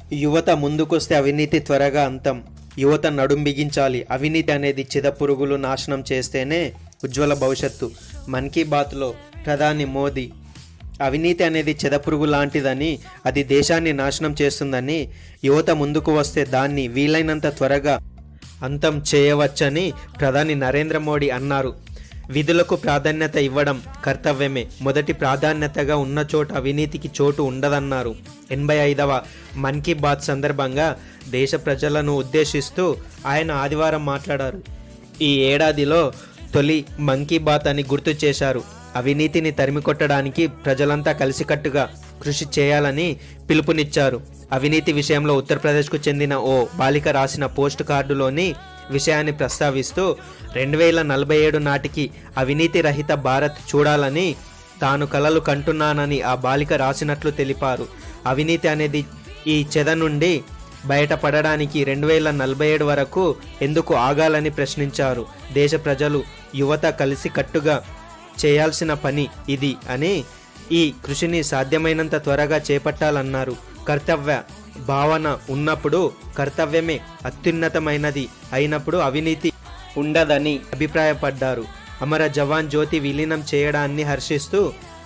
యువత ముందుకొస్తే అవినీతి త్వరగా అంతం యువత నడుం బిగించాలి అవినీతి అనేది చిదపురుగులు నాశనం చేస్తేనే ఉజ్వల భవిష్యత్తు మన్ కీ బాత్లో ప్రధాని మోదీ అవినీతి అనేది చెదపురుగు లాంటిదని అది దేశాన్ని నాశనం చేస్తుందని యువత ముందుకు వస్తే దాన్ని వీలైనంత త్వరగా అంతం చేయవచ్చని ప్రధాని నరేంద్ర మోడీ అన్నారు విధులకు ప్రాధాన్యత ఇవ్వడం కర్తవ్యమే మొదటి ప్రాధాన్యతగా ఉన్న చోట అవినీతికి చోటు ఉండదన్నారు ఎనభై ఐదవ మన్ కీ బాత్ సందర్భంగా దేశ ప్రజలను ఉద్దేశిస్తూ ఆయన ఆదివారం మాట్లాడారు ఈ ఏడాదిలో తొలి మన్ కీ బాత్ అని గుర్తు చేశారు అవినీతిని తరిమికొట్టడానికి ప్రజలంతా కలిసికట్టుగా కృషి చేయాలని పిలుపునిచ్చారు అవినీతి విషయంలో ఉత్తరప్రదేశ్కు చెందిన ఓ బాలిక రాసిన పోస్ట్ కార్డులోని విషయాన్ని ప్రస్తావిస్తూ రెండు వేల నలభై ఏడు నాటికి అవినీతి రహిత భారత్ చూడాలని తాను కలలు కంటున్నానని ఆ బాలిక రాసినట్లు తెలిపారు అవినీతి అనేది ఈ చెద నుండి బయటపడడానికి రెండు వేల నలభై ఏడు వరకు ఎందుకు ఆగాలని ప్రశ్నించారు దేశ ప్రజలు యువత కలిసి కట్టుగా చేయాల్సిన పని ఇది అని ఈ కృషిని సాధ్యమైనంత త్వరగా చేపట్టాలన్నారు కర్తవ్య భావన ఉన్నప్పుడు కర్తవ్యమే అత్యున్నతమైనది అయినప్పుడు అవినీతి ఉండదని అభిప్రాయపడ్డారు అమర జవాన్ జ్యోతి విలీనం చేయడాన్ని హర్షిస్తూ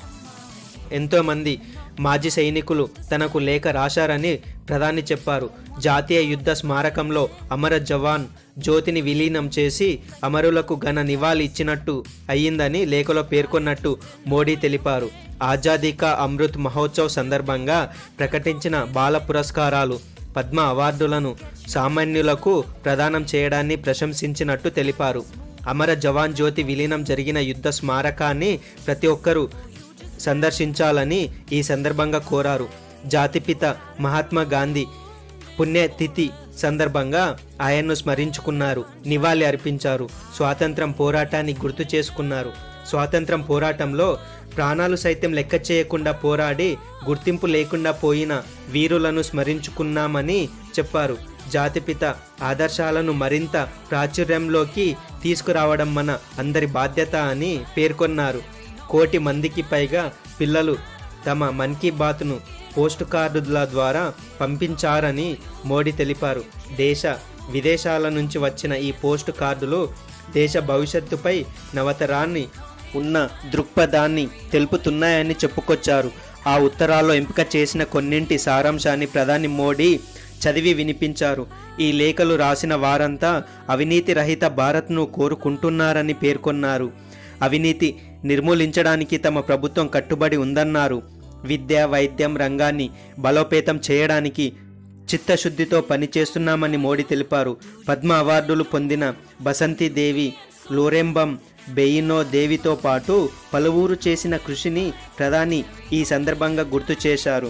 ఎంతోమంది మాజీ సైనికులు తనకు లేఖ రాశారని ప్రధాని చెప్పారు జాతీయ యుద్ధ స్మారకంలో అమర జవాన్ జ్యోతిని విలీనం చేసి అమరులకు ఘన నివాళి ఇచ్చినట్టు అయ్యిందని లేఖలో పేర్కొన్నట్టు మోడీ తెలిపారు ఆజాదీ కా అమృత్ మహోత్సవ్ సందర్భంగా ప్రకటించిన బాల పురస్కారాలు పద్మ అవార్డులను సామాన్యులకు ప్రదానం చేయడాన్ని ప్రశంసించినట్టు తెలిపారు అమర జవాన్ జ్యోతి విలీనం జరిగిన యుద్ధ స్మారకాన్ని ప్రతి ఒక్కరూ సందర్శించాలని ఈ సందర్భంగా కోరారు జాతిపిత మహాత్మా గాంధీ పుణ్యతిథి సందర్భంగా ఆయన్ను స్మరించుకున్నారు నివాళి అర్పించారు స్వాతంత్రం పోరాటాన్ని గుర్తు చేసుకున్నారు స్వాతంత్రం పోరాటంలో ప్రాణాలు సైతం లెక్క చేయకుండా పోరాడి గుర్తింపు లేకుండా పోయిన వీరులను స్మరించుకున్నామని చెప్పారు జాతిపిత ఆదర్శాలను మరింత ప్రాచుర్యంలోకి తీసుకురావడం మన అందరి బాధ్యత అని పేర్కొన్నారు కోటి మందికి పైగా పిల్లలు తమ మన్ కీ బాత్ను పోస్ట్ కార్డుల ద్వారా పంపించారని మోడీ తెలిపారు దేశ విదేశాల నుంచి వచ్చిన ఈ పోస్ట్ కార్డులు దేశ భవిష్యత్తుపై నవతరాన్ని ఉన్న దృక్పథాన్ని తెలుపుతున్నాయని చెప్పుకొచ్చారు ఆ ఉత్తరాల్లో ఎంపిక చేసిన కొన్నింటి సారాంశాన్ని ప్రధాని మోడీ చదివి వినిపించారు ఈ లేఖలు రాసిన వారంతా అవినీతి రహిత భారత్ను కోరుకుంటున్నారని పేర్కొన్నారు అవినీతి నిర్మూలించడానికి తమ ప్రభుత్వం కట్టుబడి ఉందన్నారు విద్య వైద్యం రంగాన్ని బలోపేతం చేయడానికి చిత్తశుద్ధితో పనిచేస్తున్నామని మోడీ తెలిపారు పద్మ అవార్డులు పొందిన బసంతి దేవి లోరెంబం బెయినో దేవితో పాటు పలువురు చేసిన కృషిని ప్రధాని ఈ సందర్భంగా గుర్తు చేశారు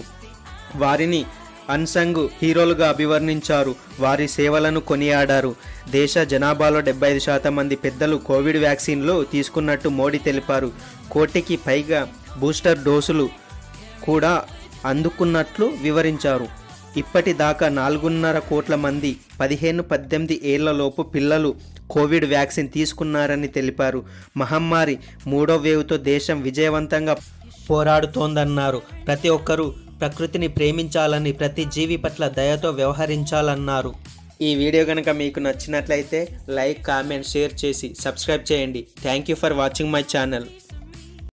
వారిని అన్సంగ్ హీరోలుగా అభివర్ణించారు వారి సేవలను కొనియాడారు దేశ జనాభాలో డెబ్బై ఐదు శాతం మంది పెద్దలు కోవిడ్ వ్యాక్సిన్లు తీసుకున్నట్టు మోడీ తెలిపారు కోటికి పైగా బూస్టర్ డోసులు కూడా అందుకున్నట్లు వివరించారు ఇప్పటిదాకా నాలుగున్నర కోట్ల మంది పదిహేను పద్దెనిమిది ఏళ్లలోపు పిల్లలు కోవిడ్ వ్యాక్సిన్ తీసుకున్నారని తెలిపారు మహమ్మారి మూడో వేవ్తో దేశం విజయవంతంగా పోరాడుతోందన్నారు ప్రతి ఒక్కరూ ప్రకృతిని ప్రేమించాలని ప్రతి జీవి పట్ల దయతో వ్యవహరించాలన్నారు ఈ వీడియో కనుక మీకు నచ్చినట్లయితే లైక్ కామెంట్ షేర్ చేసి సబ్స్క్రైబ్ చేయండి thank you for watching my channel